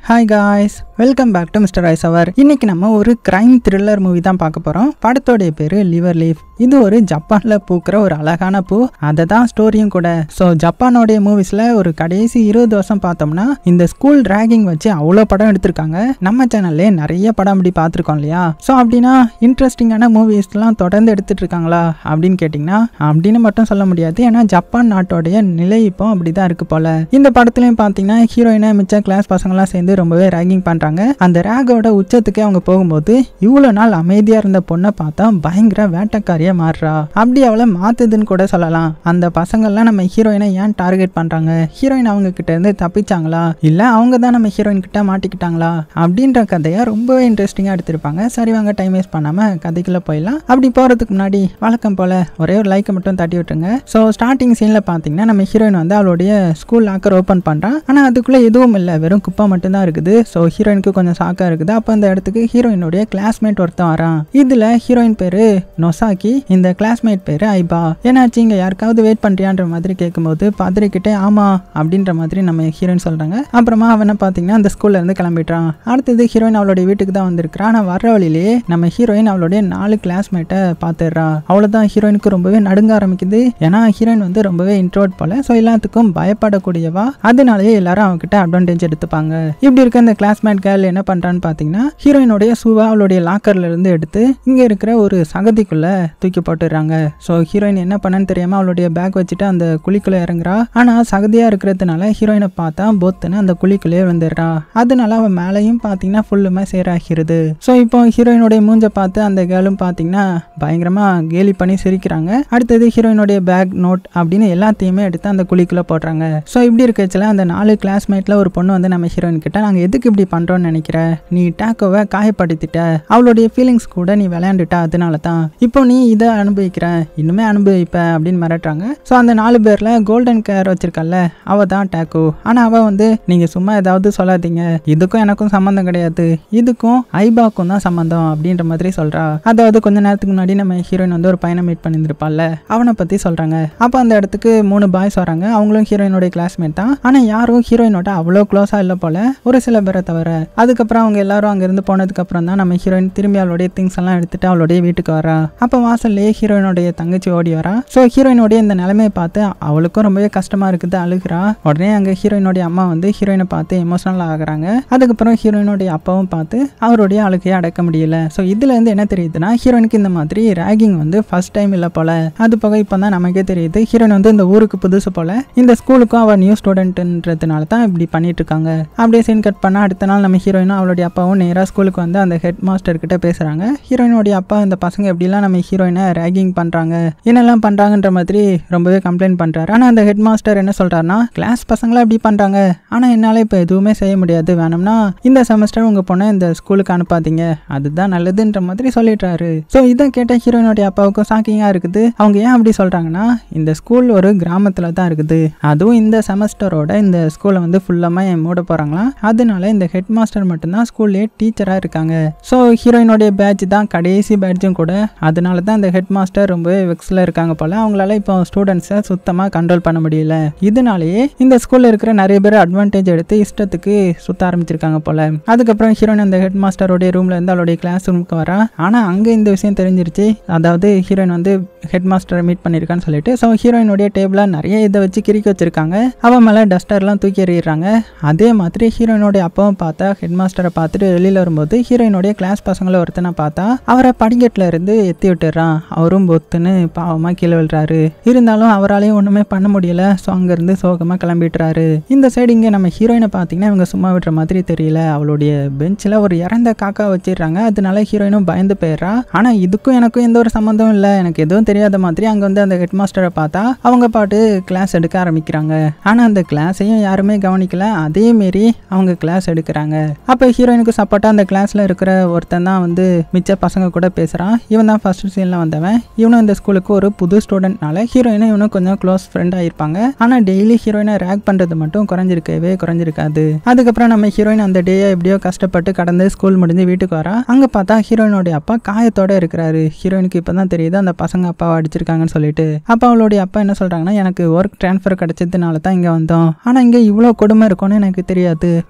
hi guys welcome back to mister ice அவர் இன்னைக்கு நம்ம ஒரு கிரைம் த்ரில்லர் மூவி தான் பார்க்க போகிறோம் படத்தோடைய பேர் லிவர் லீஃப் இது ஒரு ஜப்பானில் பூக்கிற ஒரு அழகான பூ அதை தான் ஸ்டோரியும் கூட ஸோ ஜப்பானோடைய மூவிஸில் ஒரு கடைசி இருபது வருஷம் பார்த்தோம்னா இந்த ஸ்கூல் ரேகிங் வச்சு அவ்வளோ படம் எடுத்திருக்காங்க நம்ம சேனல்லே நிறைய படம் அப்படி பார்த்துருக்கோம் இல்லையா ஸோ அப்படின்னா இன்ட்ரெஸ்டிங்கான மூவிஸ்லாம் தொடர்ந்து எடுத்துட்டு இருக்காங்களா அப்படின்னு கேட்டிங்கன்னா அப்படின்னு மட்டும் சொல்ல முடியாது ஏன்னா ஜப்பான் நாட்டோடைய நிலை இப்போ அப்படி தான் இருக்கு போல இந்த படத்துலையும் பார்த்தீங்கன்னா ஹீரோயினை மிச்ச கிளாஸ் பசங்களாம் சேர்ந்து ரொம்பவே ரேகிங் பண்ணுறாங்க அந்த ரேகோட உச்சத்துக்கே அவங்க போகும்போது இவ்வளோ நாள் அமைதியாக இருந்த பொண்ணை பார்த்தா பயங்கர வேட்டைக்காரியாக மாறுறா அப்படி அவளை மாத்துதுன்னு கூட சொல்லலாம் அந்த பசங்கள்லாம் நம்ம ஹீரோயினை ஏன் டார்கெட் பண்ணுறாங்க ஹீரோயின் அவங்க கிட்ட இருந்து தப்பிச்சாங்களா இல்லை அவங்க தான் நம்ம ஹீரோயின் கிட்ட மாட்டிக்கிட்டாங்களா அப்படின்ற கதையை ரொம்பவே இன்ட்ரெஸ்டிங்காக எடுத்திருப்பாங்க சரி வாங்க டைம் வேஸ்ட் பண்ணாமல் கதைக்குள்ளே போயிடலாம் அப்படி போகிறதுக்கு முன்னாடி வழக்கம் போல் ஒரே ஒரு லைக்கை மட்டும் தட்டி விட்டுருங்க ஸோ ஸ்டார்டிங் சீனில் பார்த்தீங்கன்னா நம்ம ஹீரோயின் வந்து அவளுடைய ஸ்கூல் லாக்கர் ஓப்பன் பண்ணுறான் ஆனால் அதுக்குள்ளே எதுவும் இல்லை வெறும் குப்பை மட்டும்தான் இருக்குது ஸோ ஹீரோயினுக்கு கொஞ்சம் ஷாக்காக இருக்குது அப்போ அந்த இடத்துக்கு ஹீரோயினுடைய கிளாஸ்மேட் ஒருத்தன் வரான் இதில் ஹீரோயின் பேர் நொசாக்கி இந்த கிளாஸ்மேட் பேர் ஐபா ஏன்னாச்சு இங்கே யாருக்காவது வெயிட் பண்ணுறியான்ற மாதிரி கேட்கும்போது பதறிக்கிட்டே ஆமா அப்படின்ற மாதிரி நம்ம ஹீரோயின் சொல்கிறாங்க அப்புறமா அவனை பார்த்தீங்கன்னா அந்த ஸ்கூல்ல இருந்து கிளம்பிட்டான் அடுத்தது ஹீரோயின் அவளுடைய வீட்டுக்கு தான் வந்திருக்கிறா ஆனால் வர்ற வழியிலேயே நம்ம ஹீரோயின் அவளுடைய நாலு கிளாஸ்மேட்டை பார்த்துடுறா அவ்வளோதான் ஹீரோயினுக்கு ரொம்பவே நடுங்க ஆரம்பிக்குது ஏன்னா ஹீரோயின் வந்து ரொம்பவே இன்ட்ரோட் போல ஸோ எல்லாத்துக்கும் பயப்படக்கூடியவா அதனாலேயே எல்லாரும் அவகிட்ட அட்வான்டேஜ் எடுத்துப்பாங்க இப்படி இருக்க இந்த கிளாஸ்மேட் கேர்ள் என்ன பண்றான்னு பார்த்தீங்கன்னா ஹீரோயினுடைய சூவா அவளுடைய லாக்கர்ல இருந்து எடுத்து இங்க இருக்கிற ஒரு சகதிக்குள்ள தூக்கி போட்டுடுறாங்க ஸோ ஹீரோயின் என்ன பண்ணன்னு தெரியாம அவளுடைய பேக் வச்சுட்டு அந்த குழிக்குள்ள இறங்குறா ஆனா சகதியா இருக்கிறதுனால ஹீரோயினை பார்த்தா பொத்துன்னு அந்த குழிக்குள்ளேயே வந்துடுறா அதனால அவன் மேலையும் பார்த்தீங்கன்னா ஃபுல்லுமே சேராகிறது ஸோ இப்போ ஹீரோயினுடைய மூஞ்ச பார்த்து அந்த கேர்ளும் பார்த்தீங்கன்னா பயங்கரமா கேலி பண்ணி சிரிக்கிறாங்க அடுத்தது ஹீரோயினுடைய பேக் நோட் அப்படின்னு எல்லாத்தையுமே எடுத்து அந்த குழிக்குள்ள போடுறாங்க ஸோ இப்படி இருக்கச்சுல அந்த நாலு கிளாஸ்மேட்ல ஒரு பொண்ணு வந்து நம்ம ஹீரோயின் கிட்ட நாங்க எதுக்கு இப்படி பண்றோம்னு நினைக்கிற நீ டேக்கோவை காயப்படுத்திட்ட அவளுடைய ஃபீலிங்ஸ் கூட நீ விளையாண்டுட்ட அதனால தான் இப்போ நீ இதை அனுபவிக்கிற இன்னுமே அனுபவிப்ப அப்படின்னு மிரட்டுறாங்க ஸோ அந்த நாலு பேர்ல கோல்டன் கேர் வச்சிருக்கல்ல அவ தான் டேக்கோ ஆனா அவ வந்து நீங்க சும்மா ஏதாவது சொல்லாதீங்க இதுக்கும் எனக்கும் சம்மந்தம் கிடையாது இதுக்கும் ஐபாக்கும் தான் சம்மந்தம் அப்படின்ற மாதிரி சொல்றா அதாவது கொஞ்ச நேரத்துக்கு முன்னாடி நம்ம ஹீரோயின் வந்து ஒரு பையனை மீட் பண்ணியிருந்திருப்பாள்ல அவனை பத்தி சொல்றாங்க அப்போ அந்த இடத்துக்கு மூணு பாய்ஸ் வராங்க அவங்களும் ஹீரோயினோட கிளாஸ்மேட் தான் ஆனா யாரும் ஹீரோயினோட அவ்வளோ க்ளோஸா இல்லை போல ஒரு சில பேரை தவிர அதுக்கப்புறம் அவங்க எல்லாரும் அங்கிருந்து போனதுக்கு அப்புறம் தான் நம்ம ஹீரோயின் திரும்பி அவளுடைய திங்ஸ் எல்லாம் எடுத்துட்டு அவளுடைய வீட்டுக்கு வரா அப்போ வாசல்லையே ஹீரோயினுடைய தங்கச்சி ஓடி வரா ஸோ ஹீரோயினுடைய இந்த நிலைமையை பார்த்து அவளுக்கும் ரொம்பவே கஷ்டமா இருக்குது அழுகிறா உடனே அங்க ஹீரோயினுடைய அம்மா வந்து ஹீரோயினை பார்த்து எமோஷனல் ஆகுறாங்க அதுக்கப்புறம் ஹீரோயினுடைய அப்பாவும் பார்த்து அவருடைய அழுகையை அடக்க முடியல ஸோ இதுல இருந்து என்ன தெரியுதுன்னா ஹீரோயினுக்கு இந்த மாதிரி ரேகிங் வந்து ஃபர்ஸ்ட் டைம் இல்லை போல அது போக இப்போ தான் நமக்கே தெரியுது ஹீரோயின் வந்து இந்த ஊருக்கு புதுசு போல இந்த ஸ்கூலுக்கும் அவள் நியூ ஸ்டூடெண்ட்ன்றதுனால தான் இப்படி பண்ணிட்டு இருக்காங்க அப்படியே சீன் கட் பண்ணா அடுத்த நாள் நம்ம ஹீரோயினும் அவளுடைய அப்பாவும் நேராக ஸ்கூலுக்கு வந்து அந்த ஹெட் மாஸ்டர் கிட்ட பேசுறாங்க ஹீரோயினுடைய அப்பா இந்த பசங்க எப்படிலாம் நம்ம ஹீரோயினை ரேகிங் பண்றாங்க என்னெல்லாம் பண்றாங்கன்ற மாதிரி ரொம்பவே கம்ப்ளைண்ட் பண்றாரு ஆனால் அந்த ஹெட் மாஸ்டர் என்ன சொல்றாருன்னா கிளாஸ் பசங்களாம் இப்படி பண்றாங்க ஆனால் என்னால் இப்போ எதுவுமே செய்ய முடியாது வேணும்னா இந்த செமஸ்டர் உங்க பொண்ணை இந்த ஸ்கூலுக்கு அனுப்பாதீங்க அதுதான் நல்லதுன்ற மாதிரி சொல்லிடுறாரு ஸோ இதை கேட்ட ஹீரோயினுடைய அப்பாவுக்கும் ஷாக்கிங்காக இருக்குது அவங்க ஏன் அப்படி சொல்றாங்கன்னா இந்த ஸ்கூல் ஒரு கிராமத்தில் தான் இருக்குது அதுவும் இந்த செமஸ்டரோட இந்த ஸ்கூலை வந்து ஃபுல்லாக மூட போகிறாங்களாம் அதனால இந்த ஹெட் மாஸ்டர் மட்டும்தான் ஸ்கூல்லேயே டீச்சராக இருக்காங்க ஸோ ஹீரோயினுடைய பேட்ச் தான் கடைசி பேட்சும் கூட அதனால தான் இந்த ஹெட் மாஸ்டர் ரொம்பவே வெக்ஸில் இருக்காங்க போல அவங்களால இப்போ ஸ்டூடெண்ட்ஸை சுத்தமாக கண்ட்ரோல் பண்ண முடியல இதனாலேயே இந்த ஸ்கூலில் இருக்கிற நிறைய பேர் அட்வான்டேஜ் எடுத்து இஷ்டத்துக்கு சுத்த ஆரம்பிச்சிருக்காங்க போல அதுக்கப்புறம் ஹீரோயின் அந்த ஹெட் மாஸ்டரோடைய ரூம்ல இருந்து அவளுடைய கிளாஸ் ரூமுக்கு வரா ஆனால் அங்கே இந்த விஷயம் தெரிஞ்சிருச்சு அதாவது ஹீரோயின் வந்து ஹெட் மாஸ்டரை மீட் பண்ணியிருக்கான்னு சொல்லிட்டு ஸோ ஹீரோயினுடைய டேபிளில் நிறைய இதை வச்சு கிறுக்கி வச்சிருக்காங்க அவன் மேலே டஸ்டர்லாம் தூக்கி எறிகிறாங்க அதே மாதிரி ஹீரோயினுடைய அப்பாவும் பார்த்தா ஹெட் மாஸ்டரை பார்த்துட்டு வெளியில் வரும்போது ஹீரோயினுடைய கிளாஸ் பசங்களை ஒருத்தனை பார்த்தா அவரை படிக்கட்டில் இருந்து எத்தி விட்டுறான் அவரும் பொத்துன்னு பாவமாக கீழே விழுறாரு இருந்தாலும் அவராலையும் ஒன்றுமே பண்ண முடியல ஸோ அங்கேருந்து சோகமாக கிளம்பிட்டுறாரு இந்த சைடு இங்கே நம்ம ஹீரோயினை பார்த்தீங்கன்னா இவங்க சும்மா விடுற மாதிரி தெரியல அவளுடைய பெஞ்சில் ஒரு இறந்த காக்கா வச்சிடுறாங்க அதனால ஹீரோயினும் பயந்து போயிடுறா ஆனால் இதுக்கும் எனக்கும் எந்த ஒரு சம்மந்தம் இல்லை எனக்கு எதுவும் தெரியாத மாதிரி அங்கே வந்து அந்த ஹெட் மாஸ்டரை பார்த்தா அவங்க பாட்டு கிளாஸ் எடுக்க ஆரம்பிக்கிறாங்க ஆனால் அந்த கிளாஸையும் யாருமே கவனிக்கல அதே மாரி அவங்க கிளாஸ் எடுக்கிறாங்க அப்போ ஹீரோயினுக்கு சப்போர்ட்டாக அந்த கிளாஸில் இருக்கிற ஒருத்தன் தான் வந்து மிச்ச பசங்க கூட பேசுகிறான் இவன் தான் ஃபர்ஸ்ட் சீனில் வந்தவன் இவனும் இந்த ஸ்கூலுக்கு ஒரு புது ஸ்டூடெண்ட்னால ஹீரோயினும் இவனும் கொஞ்சம் க்ளோஸ் ஃப்ரெண்டாக இருப்பாங்க ஆனால் டெய்லி ஹீரோயினை ரேக் பண்ணுறது மட்டும் குறைஞ்சிருக்கவே குறைஞ்சிருக்காது அதுக்கப்புறம் நம்ம ஹீரோயின் அந்த டேயை எப்படியோ கஷ்டப்பட்டு கடந்து ஸ்கூல் முடிஞ்சு வீட்டுக்கு வரா அங்கே பார்த்தா ஹீரோயினோடைய அப்பா காயத்தோட இருக்கிறாரு ஹீரோயினுக்கு இப்போ தான் தெரியுது அந்த பசங்க அப்பாவை அடிச்சிருக்காங்கன்னு சொல்லிட்டு அப்போ அவளுடைய அப்பா என்ன சொல்கிறாங்கன்னா எனக்கு ஒர்க் ட்ரான்ஸ்ஃபர் கிடைச்சதுனால தான் இங்கே வந்தோம் ஆனால் இங்கே இவ்வளோ கொடுமை இருக்கும்னு எனக்கு தெரியாது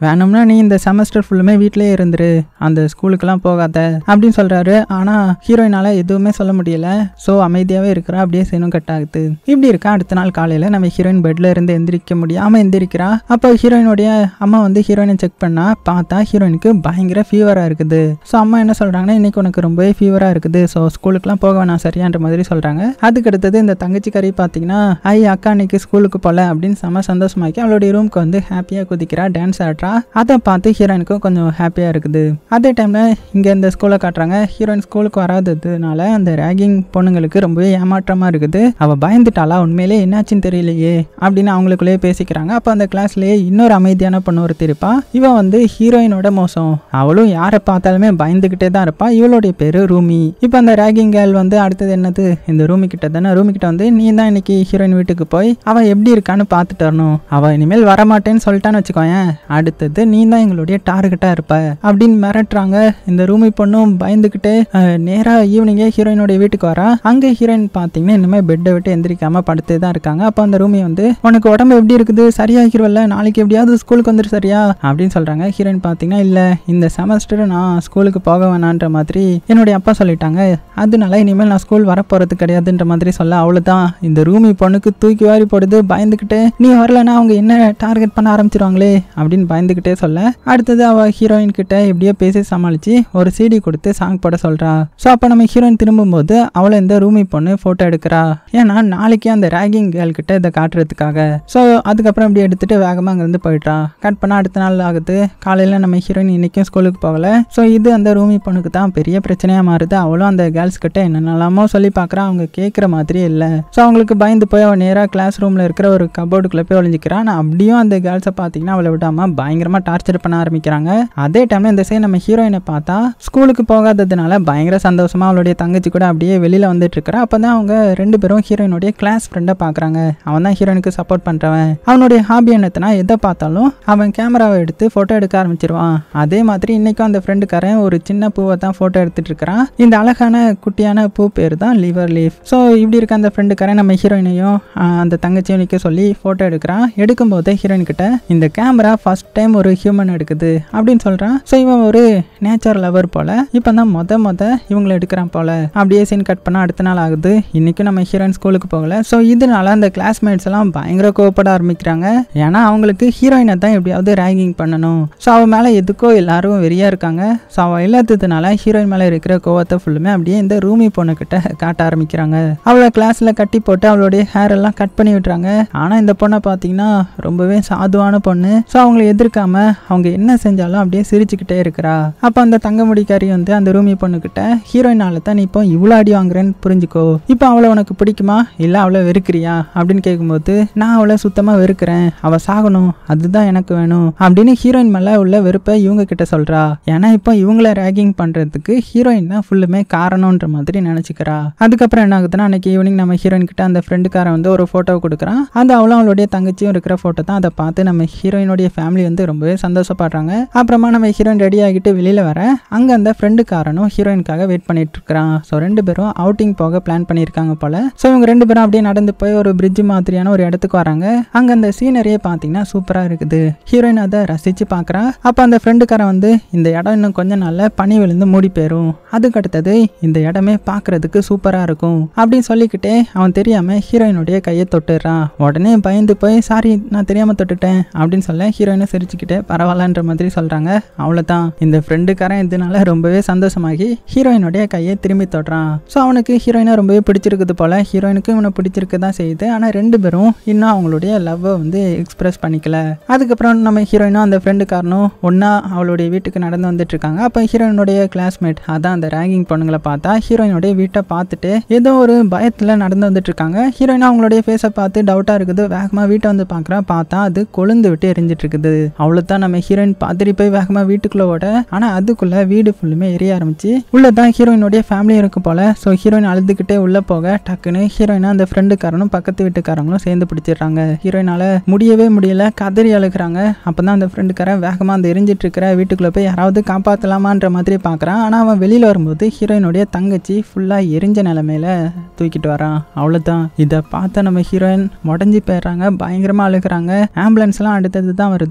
வேணும்னா நீ இந்த செமஸ்டர் ஃபுல்லுமே வீட்டிலே இருந்துரு அந்த ஸ்கூலுக்கெல்லாம் போகாத அப்படின்னு சொல்றாரு ஆனா ஹீரோயினால எதுவுமே சொல்ல முடியல ஸோ அமைதியாவே இருக்கிறா அப்படியே சீனும் கட் ஆகுது இப்படி இருக்கா அடுத்த நாள் காலையில நம்ம ஹீரோயின் பெட்ல இருந்து எந்திரிக்க முடியாம எந்திரிக்கிறா அப்போ ஹீரோயினுடைய அம்மா வந்து ஹீரோயினை செக் பண்ணா பார்த்தா ஹீரோயினுக்கு பயங்கர ஃபீவரா இருக்குது ஸோ அம்மா என்ன சொல்றாங்கன்னா இன்னைக்கு உனக்கு ரொம்பவே ஃபீவரா இருக்குது ஸோ ஸ்கூலுக்குலாம் போக வேணாம் சரியான்ற மாதிரி சொல்றாங்க அதுக்கு அடுத்தது இந்த தங்கச்சி கறி பார்த்தீங்கன்னா ஐ அக்கா இன்னைக்கு ஸ்கூலுக்கு போல அப்படின்னு செம சந்தோஷமாக்கி அவளுடைய ரூம்க்கு வந்து ஹாப்பியாக குதிக்கிறா டான்ஸ் ஆடுறா அதை பார்த்து ஹீரோயினுக்கும் கொஞ்சம் ஹாப்பியாக இருக்குது அதே டைமில் இங்கே இந்த ஸ்கூலை காட்டுறாங்க ஹீரோயின் ஸ்கூலுக்கு வராததுனால அந்த ரேகிங் பொண்ணுங்களுக்கு ரொம்பவே ஏமாற்றமாக இருக்குது அவள் பயந்துட்டாளா உண்மையிலே என்னாச்சுன்னு தெரியலையே அப்படின்னு அவங்களுக்குள்ளேயே பேசிக்கிறாங்க அப்போ அந்த கிளாஸ்லேயே இன்னொரு அமைதியான பொண்ணு ஒருத்தர் இருப்பா இவன் வந்து ஹீரோயினோட மோசம் அவளும் யாரை பார்த்தாலுமே பயந்துக்கிட்டே தான் இருப்பா இவளுடைய பேரு ரூமி இப்போ அந்த ரேகிங் கேர்ள் வந்து அடுத்தது என்னது இந்த ரூமி கிட்ட தானே ரூமி கிட்ட வந்து நீ தான் இன்னைக்கு ஹீரோயின் வீட்டுக்கு போய் அவ எப்படி இருக்கான்னு பார்த்துட்டு வரணும் அவ இனிமேல் வரமாட்டேன்னு சொல்லிட்டான்னு வச்சுக்கோயேன் அடுத்தது நீ தான் எங்களுடைய டார்கெட்டா இருப்ப அப்படின்னு மிரட்டுறாங்க இந்த ரூமி பொண்ணும் பயந்துக்கிட்டு அஹ், நேரா ஈவினிங்கே ஹீரோயினோட வீட்டுக்கு வரா அங்கே ஹீரோயின் பார்த்தீங்கன்னா இனிமே பெட்டை விட்டு எந்திரிக்காம படுத்தே தான் இருக்காங்க அப்போ அந்த ரூமி வந்து உனக்கு உடம்பு எப்படி இருக்குது சரியாகிருவல்ல நாளைக்கு எப்படியாவது ஸ்கூலுக்கு வந்துரு சரியா அப்படின்னு சொல்றாங்க ஹீரோயின் பார்த்தீங்கன்னா இல்ல இந்த செமஸ்டர் நான் ஸ்கூலுக்கு போக வேணான்ற மாதிரி என்னுடைய அப்பா சொல்லிட்டாங்க அதனால இனிமேல் நான் ஸ்கூல் வரப்போறது கிடையாதுன்ற மாதிரி சொல்ல அவ்வளவுதான் இந்த ரூமி பொண்ணுக்கு தூக்கி வாரி போடுது பயந்துக்கிட்டு நீ வரலன்னா அவங்க என்ன டார்கெட் பண்ண ஆரம்பிச்சிருவாங்களே அப்படின்னு பயந்துக்கிட்டே சொல்ல அடுத்தது அவ ஹீரோயின் கிட்ட எப்படியோ பேசி சமாளிச்சு ஒரு சிடி கொடுத்து சாங் போட சொல்றா ஸோ அப்போ நம்ம ஹீரோயின் திரும்பும்போது அவளை இந்த ரூமி பொண்ணு போட்டோ எடுக்கிறா ஏன்னா நாளைக்கு அந்த ரேகிங் கேர்ள் கிட்ட இதை காட்டுறதுக்காக ஸோ அதுக்கப்புறம் இப்படி எடுத்துட்டு வேகமாக அங்கேருந்து போயிட்டா கட் பண்ண அடுத்த நாள் ஆகுது காலையில் நம்ம ஹீரோயின் இன்னைக்கும் ஸ்கூலுக்கு போகல ஸோ இது அந்த ரூமி பொண்ணுக்கு தான் பெரிய பிரச்சனையாக மாறுது அவளும் அந்த கேர்ள்ஸ் கிட்ட என்னென்னலாமோ சொல்லி பார்க்குறா அவங்க கேட்குற மாதிரியே இல்லை ஸோ அவங்களுக்கு பயந்து போய் அவள் நேராக கிளாஸ் ரூமில் இருக்கிற ஒரு கபோர்டுக்குள்ளே போய் ஒளிஞ்சிக்கிறான் ஆனால் அப்படியும் அந்த கேர்ள்ஸை பார்த்தீங்கன்னா அவளை விடாமல் பயங்கரமாக டார்ச்சர் பண்ண ஆரம்பிக்கிறாங்க அதே டைமில் இந்த சைடு நம்ம ஹீரோயினை பார்த்தா ஸ்கூலுக்கு போகாததுனால பயங்கர சந்தோஷமாக அவளுடைய தங்கச்சி கூட அப்படியே வெளியில் வந்துட்டு இருக்கிறா அப்போ தான் அவங்க ரெண்டு பேரும் ஹீரோயினுடைய கிளாஸ் ஃப்ரெண்டை பார்க்குறாங்க அவன் தான் ஹீரோயினுக்கு சப்போர்ட் பண்ணுறவன் அவனுடைய ஹாபி என்னத்துனா எதை பார்த்தாலும் அவன் கேமராவை எடுத்து ஃபோட்டோ எடுக்க ஆரம்பிச்சிருவான் அதே மாதிரி இன்னைக்கும் அந்த ஃப்ரெண்டுக்காரன் ஒரு சின்ன பூவை தான் ஃபோட்டோ எடுத்துட்டு இருக்கிறான் இந்த அழகான குட்டியான பூ பேர் தான் லிவர் லீஃப் ஸோ இப்படி இருக்க அந்த ஃப்ரெண்டுக்காரன் நம்ம ஹீரோயினையும் ஆஹ், அந்த தங்கச்சியும் நிற்க சொல்லி ஃபோட்டோ எடுக்கிறான் எடுக்கும்போது ஹீரோயின் கிட்ட இந்த கேமரா ஃபர்ஸ்ட் டைம் ஒரு ஹியூமன் எடுக்குது அப்படின்னு சொல்கிறான் ஸோ இவன் ஒரு நேச்சர் லவர் போல இப்போ தான் மொத மொத இவங்களை எடுக்கிறான் போல அப்படியே சீன் கட் பண்ண அடுத்த நாள் ஆகுது இன்னைக்கும் நம்ம ஹீரோயின் ஸ்கூலுக்கு போகல ஸோ இதனால அந்த கிளாஸ்மேட்ஸ் எல்லாம் பயங்கர கோவப்பட ஆரம்பிக்கிறாங்க ஏன்னா அவங்களுக்கு ஹீரோயினை தான் எப்படியாவது ரேகிங் பண்ணணும் ஸோ அவன் மேலே எதுக்கோ எல்லாரும் வெறியா இருக்காங்க ஸோ அவள் இல்லாததுனால ஹீரோயின் மேலே இருக்கிற கோவத்தை ஃபுல்லுமே அப்படியே இந்த ரூமி பொண்ணுக்கிட்ட காட்ட ஆரம்பிக்கிறாங்க அவளை கிளாஸில் கட்டி போட்டு அவளுடைய ஹேர் எல்லாம் கட் பண்ணி விட்டுறாங்க ஆனால் இந்த பொண்ணை பார்த்தீங்கன்னா ரொம்பவே சாதுவான பொண்ணு ஸோ அவங்கள எதிர்க்காம அவங்க என்ன செஞ்சாலும் அப்படியே சிரிச்சுக்கிட்டே இருக்கிறா அப்போ அந்த தங்க முடிக்காரி வந்து அந்த ரூமி பொண்ணுக்கிட்ட ஹீரோயினால தான் நீ இப்போ இவ்வளோ அடி வாங்குறேன்னு புரிஞ்சுக்கோ இப்போ அவளை உனக்கு பிடிக்குமா இல்லை அவளை வெறுக்கிறியா அப்படின்னு கேட்கும்போது நான் அவளை சுத்தமாக வெறுக்கிறேன் அவள் சாகணும் அதுதான் எனக்கு வேணும் அப்படின்னு ஹீரோயின் மேலே உள்ள வெறுப்பை இவங்க கிட்ட சொல்றா ஏன்னா இப்போ இவங்கள ரேகிங் பண்றதுக்கு ஹீரோயின் தான் ஃபுல்லுமே காரணம்ன்ற மாதிரி நினைச்சுக்கிறா அதுக்கப்புறம் என்ன ஆகுதுன்னா அன்னைக்கு ஈவினிங் நம்ம ஹீரோயின் கிட்ட அந்த ஃப்ரெண்டுக்காரன் வந்து ஒரு ஃபோட்டோ கொடுக்குறான் அது அவளும் அவளுடைய தங்கச்சியும் இருக்கிற ஃபோட்டோ தான் அதை பார்த்து நம்ம ஹீரோயினுடைய ஃபேமிலி வந்து ரொம்பவே சந்தோஷப்படுறாங்க அப்புறமா நம்ம ஹீரோயின் ரெடி ஆகிட்டு வெளியில வர அங்க அந்த ஃப்ரெண்டுக்காரனும் ஹீரோயினுக்காக வெயிட் பண்ணிட்டு இருக்கிறான் ஸோ ரெண்டு பேரும் அவுட்டிங் போக பிளான் பண்ணியிருக்காங்க போல ஸோ இவங்க ரெண்டு பேரும் அப்படியே நடந்து போய் ஒரு பிரிட்ஜ் மாதிரியான ஒரு இடத்துக்கு வராங்க அங்க அந்த சீனரியே பார்த்தீங்கன்னா சூப்பரா இருக்குது ஹீரோயின் அதை ரசிச்சு பார்க்கறா அப்போ அந்த ஃப்ரெண்டுக்காரன் வந்து இந்த இடம் இன்னும் கொஞ்ச நாள்ல பனி விழுந்து மூடி போயிரும் அதுக்கு அடுத்தது இந்த இடமே பார்க்கிறதுக்கு சூப்பரா இருக்கும் அப்படின்னு சொல்லிக்கிட்டே அவன் தெரியாம ஹீரோயினுடைய கையை தொட்டுறான் உடனே பயந்து போய் சாரி நான் தெரியாம தொட்டுட்டேன் அப்படின்னு சொல்ல ஹீரோயினை சிரிச்சுக்கிட்டே பரவாயில்லன்ற மாதிரி சொல்றாங்க அவ்வளவுதான் இந்த ஃப்ரெண்டுக்காரன் இதனால ரொம்பவே சந்தோஷமாகி ஹீரோயினுடைய கையை திரும்பி தொடுறான் ஸோ அவனுக்கு ஹீரோயினை ரொம்பவே பிடிச்சிருக்குது போல ஹீரோயினுக்கும் இவனை பிடிச்சிருக்கு தான் செய்யுது ஆனால் ரெண்டு பேரும் இன்னும் அவங்களுடைய லவ்வை வந்து எக்ஸ்பிரஸ் பண்ணிக்கல அதுக்கப்புறம் நம்ம ஹீரோயினும் அந்த ஃப்ரெண்டுக்காரனும் ஒன்றா அவளுடைய வீட்டுக்கு நடந்து வந்துட்டு இருக்காங்க அப்போ ஹீரோயினுடைய கிளாஸ்மேட் அதான் அந்த ரேகிங் பொண்ணுங்களை பார்த்தா ஹீரோயினுடைய வீட்டை பார்த்துட்டு ஏதோ ஒரு பயத்தில் நடந்து வந்துட்டு இருக்காங்க ஹீரோயின் அவங்களுடைய ஃபேஸை பார்த்து டவுட்டாக இருக்குது வேகமாக வீட்டை வந்து பார்க்குறா பார்த்தா அது கொழுந்து விட்டு எரிஞ்சிட்டு இருக்குது அவ்வளோதான் நம்ம ஹீரோயின் பார்த்துட்டு போய் வேகமாக வீட்டுக்குள்ள ஓட ஆனால் அதுக்குள்ள வீடு ஃபுல்லுமே எரிய ஆரம்பிச்சு உள்ள தான் ஹீரோயினுடைய ஃபேமிலி இருக்கும் போல ஸோ ஹீரோயின் அழுதுகிட்டே உள்ள போக டக்குன்னு ஹீரோயினை அந்த ஃப்ரெண்டுக்காரனும் பக்கத்து வீட்டுக்காரங்களும் சேர்ந்து பிடிச்சிடுறாங்க ஹீரோயினால முடியவே முடியல கதறி அழுகுறாங்க அப்பதான் அந்த ஃப்ரெண்டுக்காரன் வேகமா அந்த எரிஞ்சிட்டு இருக்கிற வீட்டுக்குள்ள போய் யாராவது காப்பாத்தலாமான்ற மாதிரி பார்க்கறான் ஆனா அவன் வெளியில வரும்போது ஹீரோயினுடைய தங்கச்சி ஃபுல்லா எரிஞ்ச நிலைமையில தூக்கிட்டு வரான் அவ்வளவுதான் இதை பார்த்த நம்ம ஹீரோயின் உடஞ்சி போயிடுறாங்க பயங்கரமா அழுகுறாங்க ஆம்புலன்ஸ் எல்லாம் அடுத்தது தான் வருது ஆனா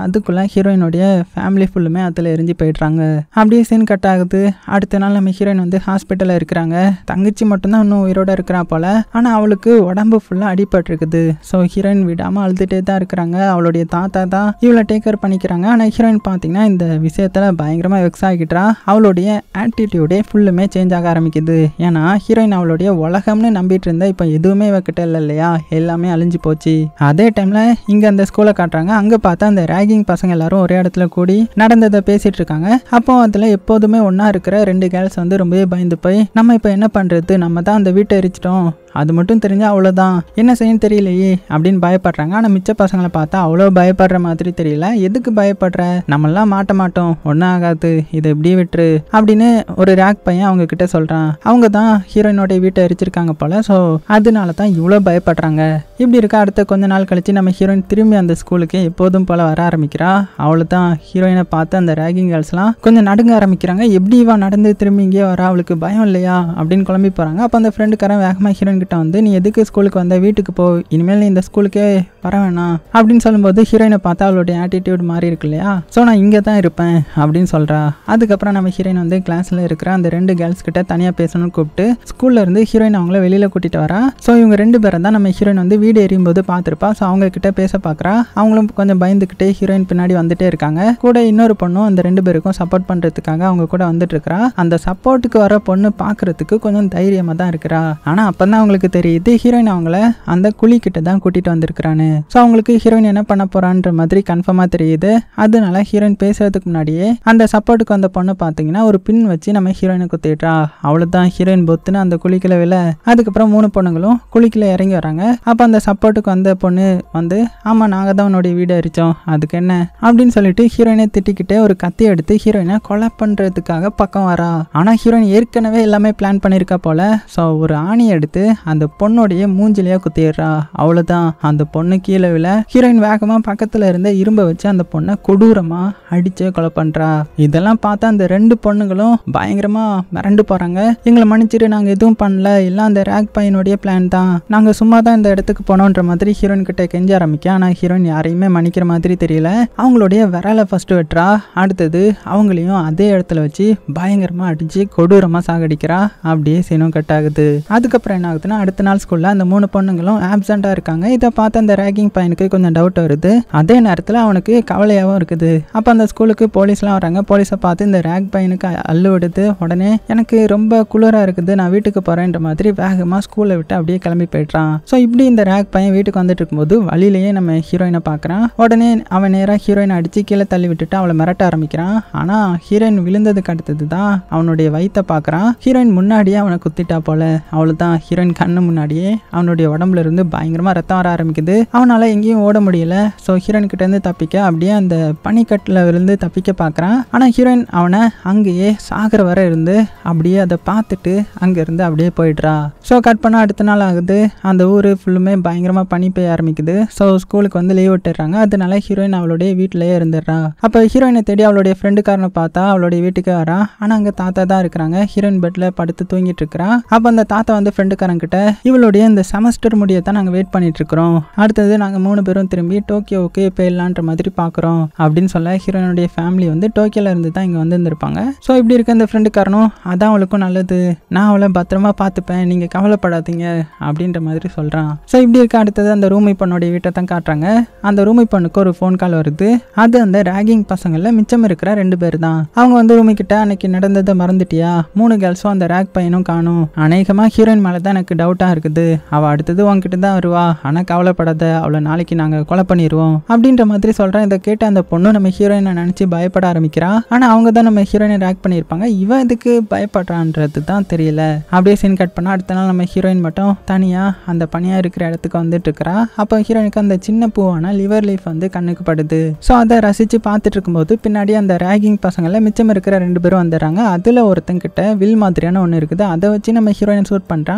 அதுக்குள்ள ஹீரோயினுடைய ஃபேமிலி ஃபுல்லுமே அதில் எரிஞ்சு போயிடுறாங்க அப்படியே சீன் கட் ஆகுது அடுத்த நாள் நம்ம ஹீரோயின் வந்து ஹாஸ்பிட்டலில் இருக்கிறாங்க தங்கச்சி மட்டும்தான் இன்னும் உயிரோட இருக்கிறா போல ஆனால் அவளுக்கு உடம்பு ஃபுல்லாக அடிபட்டிருக்குது ஸோ ஹீரோயின் விடாமல் அழுதுகிட்டே தான் இருக்கிறாங்க அவளுடைய தாத்தா தான் இவளை டேக் கேர் பண்ணிக்கிறாங்க ஆனால் ஹீரோயின் பார்த்தீங்கன்னா இந்த விஷயத்தில் பயங்கரமாக வெக்ஸ் ஆகிட்டா அவளுடைய ஆட்டிடியூடே ஃபுல்லுமே சேஞ்ச் ஆக ஆரம்பிக்குது ஏன்னா ஹீரோயின் அவளுடைய உலகம்னு நம்பிட்டு இருந்தா இப்போ எதுவுமே இவகிட்ட இல்லை இல்லையா எல்லாமே அழிஞ்சு போச்சு அதே டைமில் இங்கே அந்த ஸ்கூலை காட்டுறாங்க அங்கே பார்த்தா அந்த ரேகிங் பசங்க எல்லாரும் ஒரே இடத்துல கூடி நடந்ததை பேசிட்டு இருக்காங்க அப்போ அதில் எப்போதுமே ஒன்றா இருக்கிற ரெண்டு கேர்ள்ஸ் வந்து ரொம்பவே பயந்து போய் நம்ம இப்போ என்ன பண்ணுறது நம்ம தான் அந்த வீட்டை எரிச்சிட்டோம் அது மட்டும் தெரிஞ்சா அவ்வளோதான் என்ன செய்யணும் தெரியலையே அப்படின்னு பயப்படுறாங்க ஆனால் மிச்ச பசங்களை பார்த்தா அவ்வளோ பயப்படுற மாதிரி தெரியல எதுக்கு பயப்படுற நம்மளாம் மாட்ட மாட்டோம் ஒன்றும் ஆகாது இதை இப்படியே விட்டுரு அப்படின்னு ஒரு ரேக் பையன் அவங்க கிட்ட சொல்கிறான் அவங்க தான் ஹீரோயினோட வீட்டை எரிச்சிருக்காங்க போல ஸோ அதனால தான் இவ்வளோ பயப்படுறாங்க இப்படி இருக்க அடுத்த கொஞ்ச நாள் கழிச்சு நம்ம ஹீரோயின் திரும்பி அந்த ஸ்கூலுக்கு எப்போதும் போல வர ஆரம்பிக்கிறா அவளை தான் ஹீரோயினை பார்த்து அந்த ரேகிங் கேர்ள்ஸ்லாம் கொஞ்சம் நடுங்க ஆரம்பிக்கிறாங்க எப்படி இவா நடந்து திரும்பி இங்கே வரா அவளுக்கு பயம் இல்லையா அப்படின்னு குழம்பி போகிறாங்க அப்போ அந்த ஃப்ரெண்டுக்காரன் வேகமாக ஹீரோயின் கிட்ட வந்து நீ எதுக்கு ஸ்கூலுக்கு வந்த வீட்டுக்கு போ இனிமேல் நீ இந்த ஸ்கூலுக்கே வர வேணாம் அப்படின்னு சொல்லும்போது ஹீரோயினை பார்த்தா அவளுடைய ஆட்டிடியூட் மாறி இருக்கு இல்லையா ஸோ நான் இங்கே தான் இருப்பேன் அப்படின்னு சொல்கிறா அதுக்கப்புறம் நம்ம ஹீரோயின் வந்து கிளாஸில் இருக்கிற அந்த ரெண்டு கேர்ள்ஸ் கிட்ட தனியாக பேசணும்னு கூப்பிட்டு ஸ்கூல்ல இருந்து ஹீரோயின் அவங்கள வெளியில் கூட்டிட்டு வரா ஸோ இவங்க ரெண்டு பேரும் தான் நம்ம ஹீரோயின் வந்து வீடு எரியும் போது பார்த்துருப்பா ஸோ அவங்க கிட்ட பேச பார்க்குறா அவங்களும் கொஞ்சம் பயந்துக்கிட்டே ஹீரோயின் பின்னாடி வந்துட்டே இருக்காங்க கூட இன்னொரு பொண்ணும் அந்த ரெண்டு பேருக்கும் சப்போர்ட் பண்ணுறதுக்காக அவங்க கூட வந்துட்டு இருக்கா அந்த சப்போர்ட்டுக்கு வர பொண்ணு பார்க்கறதுக்கு கொஞ்சம் தைரியமாக தான் இருக்கிறா ஆனால் அப்போ தான் அவங்களுக்கு தெரியுது ஹீரோயின் அவங்கள அந்த குழி கிட்ட தான் கூட்டிட்டு வந்திருக்கிறான்னு ஸோ அவங்களுக்கு ஹீரோயின் என்ன பண்ண போறான்ற மாதிரி கன்ஃபார்மாக தெரியுது அதனால ஹீரோயின் பேசுறதுக்கு முன்னாடியே அந்த சப்போர்ட்டுக்கு வந்த பொண்ணு பார்த்தீங்கன்னா ஒரு பின் வச்சு நம்ம ஹீரோயினை குத்திடுறா அவ்வளோதான் ஹீரோயின் பொத்துன்னு அந்த குழிக்குள்ள விழ அதுக்கப்புறம் மூணு பொண்ணுங்களும் குழிக்குள்ள இறங்கி வராங்க அப்போ அந்த சப்போர்ட்டுக்கு வந்த பொண்ணு வந்து ஆமாம் நாங்கள் தான் உன்னுடைய வீடு அரிச்சோம் அதுக்கு என்ன அப்படின்னு சொல்லிட்டு ஹீரோயினை திட்டிக்கிட்டே ஒரு கத்தி எடுத்து ஹீரோயினை கொலை பண்ணுறதுக்காக பக்கம் வரா ஆனால் ஹீரோயின் ஏற்கனவே எல்லாமே பிளான் பண்ணியிருக்கா போல ஸோ ஒரு ஆணி எடுத்து அந்த பொண்ணுடைய மூஞ்சிலேயே குத்திடுறா அவ்வளோதான் அந்த பொண்ணு கீழே விழ ஹீரோயின் வேகமாக பக்கத்தில் இருந்த இரும்பை வச்சு அந்த பொண்ணை கொடூரமாக அடிச்சே கொலை பண்ணுறா இதெல்லாம் பார்த்தா அந்த ரெண்டு பொண்ணுங்களும் பயங்கரமாக மிரண்டு போகிறாங்க எங்களை மன்னிச்சிட்டு நாங்கள் எதுவும் பண்ணல எல்லாம் அந்த ரேக் பையனுடைய பிளான் தான் நாங்கள் சும்மா தான் இந்த இடத்துக்கு போனோன்ற மாதிரி ஹீரோயின் கிட்ட கெஞ்ச ஆரம்பிக்க ஆனால் ஹீரோயின் யாரையுமே மன்னிக்கிற மாதிரி தெரியல அவங்களுடைய விரலை ஃபர்ஸ்ட் வெட்டுறா அடுத்தது அவங்களையும் அதே இடத்துல வச்சு பயங்கரமாக அடிச்சு கொடூரமாக சாகடிக்கிறா அப்படியே சீனும் கட் ஆகுது அதுக்கப்புறம் என்ன ஆகுதுன்னா அடுத்த நாள் ஸ்கூலில் அந்த மூணு பொண்ணுங்களும் ஆப்சண்ட்டாக இருக்காங்க இதை பார்த்து அந்த ரேகிங் பையனுக்கு கொஞ்சம் டவுட் வருது அதே நேரத்தில் அவனுக்கு கவலையாகவும் இருக்குது அப்போ அந்த ஸ்கூலுக்கு போலீஸ்லாம் வராங்க போலீஸை பார்த்து இந்த ரேக் பையனுக்கு அள்ளு விடுது உடனே எனக்கு ரொம்ப குளிராக இருக்குது நான் வீட்டுக்கு போகிறேன்ற மாதிரி வேகமாக ஸ்கூலை விட்டு அப்படியே கிளம்பி போயிட்டான் ஸோ இப்படி இந்த ரேக் பையன் வீட்டுக்கு வந்துட்டு இருக்கும்போது வழியிலேயே நம்ம ஹீரோயினை பார்க்குறான் உடனே அவன் நேராக ஹீரோயினை அடித்து கீழே தள்ளி விட்டுட்டு அவளை மிரட்ட ஆரம்பிக்கிறான் ஆனால் ஹீரோயின் விழுந்ததுக்கு அடுத்தது தான் அவனுடைய வயித்தை பார்க்குறான் ஹீரோயின் முன்னாடியே அவனை குத்திட்டா போல அவ்வளோதான் ஹீரோயின் கண்ணு முன்னாடியே அவனுடைய உடம்புல இருந்து பயங்கரமாக ரத்தம் வர ஆரம்பிக்குது அவனால் எங்கேயும் ஓட முடியல ஸோ ஹீரோயின் கிட்ட இருந்து தப்பிக்க அப்படியே அந்த பனிக்கட்டில் விழுந்து தப்பிக்க பார்க்குறான் ஆனால் ஹீரோயின் அவனை அங்கேயே சாகிற வரை இருந்து அப்படியே அதை பார்த்துட்டு அங்கேருந்து அப்படியே போயிடுறா ஸோ கட் பண்ண அடுத்த நாள் ஆகுது அந்த ஊர் ஃபுல்லுமே பயங்கரமாக பனி பெய்ய ஆரம்பிக்குது ஸோ ஸ்கூலுக்கு வந்து லீவ் விட்டுறாங்க அதனால ஹீரோயின் அவளுடைய வீட்டிலேயே இருந்துடுறா அப்போ ஹீரோயினை தேடி அவளுடைய ஃப்ரெண்டுக்காரனை பார்த்தா அவளுடைய வீட்டுக்கு வரா ஆனால் அங்கே தாத்தா தான் இருக்கிறாங்க ஹீரோயின் பெட்டில் படுத்து தூங்கிட்டு இருக்கிறா அப்போ அந்த தாத்தா வந்து ஃப்ரெண்டுக்காரங்கிட்ட இவளுடைய இந்த செமஸ்டர் முடிய தான் நாங்கள் வெயிட் பண்ணிட்டு இருக்கிறோம் அடுத்தது நாங்கள் மூணு பேரும் திரும்பி டோக்கியோவுக்கு போயிடலான்ற மாதிரி பார்க்குறோம் அப்படின்னு சொல்ல ஹீரோயினுடைய ஃபேமிலி வந்து டோக்கியோல இருந்து தான் இங்கே வந்து இருந்திருப்பாங்க ஸோ இப்படி இருக்க இந்த ஃப்ரெண்டுக்காரனும் அதான் அவளுக்கும் நல்லது நான் அவளை பத்திரமா பார்த்துப்பேன் நீங்கள் கவலைப்படாதீங்க அப்படின்ற மாதிரி சொல்கிறான் ஸோ இப்படி இருக்க அடுத்தது அந்த ரூமை பொண்ணுடைய வீட்டை தான் காட்டுறாங்க அந்த ரூமை பொண்ணுக்கு ஒரு ஃபோன் கால் வருது அது அந்த ரேகிங் பசங்களில் மிச்சம் இருக்கிற ரெண்டு பேர் தான் அவங்க வந்து ரூமி கிட்ட அன்னைக்கு நடந்ததை மறந்துட்டியா மூணு கேர்ள்ஸும் அந்த ரேக் பையனும் காணும் அநேகமாக ஹீரோயின் மேலே தான் எனக்கு டவுட்டாக இருக்குது அவள் அடுத்தது உங்ககிட்ட தான் வருவா ஆனால் கவலைப்படாத அவளை நாளைக்கு நாங்கள் கொலை பண்ணிடுவோம் அப்படின்ற மாதிரி சொல்கிறேன் இதை கேட்டு அந்த பொண்ணு நம்ம ஹீரோயினை நினச்சி பயப்பட ஆரம்பிக்கிறா ஆனால் அவங்க தான் நம்ம ஹீரோயினை ரேக் பண்ணியிருப்பாங்க இவன் எதுக்கு பயப்படுறான்றது தான் தெரியல அப்படியே சீன் கட் பண்ணால் அடுத்த நாள் நம்ம ஹீரோயின் மட்டும் தனியாக அந்த பனியாக இருக்கிற இடத்துக்கு வந்துட்டு இருக்கிறா அப்போ ஹீரோயினுக்கு அந்த சின்ன பூவான லிவர் லீஃப் வந்து கண்ணுக்கு படுது ஸோ அதை ரசித்து பார்த்துட்டு இருக்கும்போது பின்னாடி அந்த ரேகிங் பசங்களில் மிச்சம் இருக்கிற ரெண்டு பேரும் வந்துடுறாங்க அதில் ஒருத்தங்கிட்ட வில் மாதிரியான ஒன்று இருக்குது அதை வச்சு நம்ம ஹீரோயின் ஷூட் பண்ணுறான் ஆனால்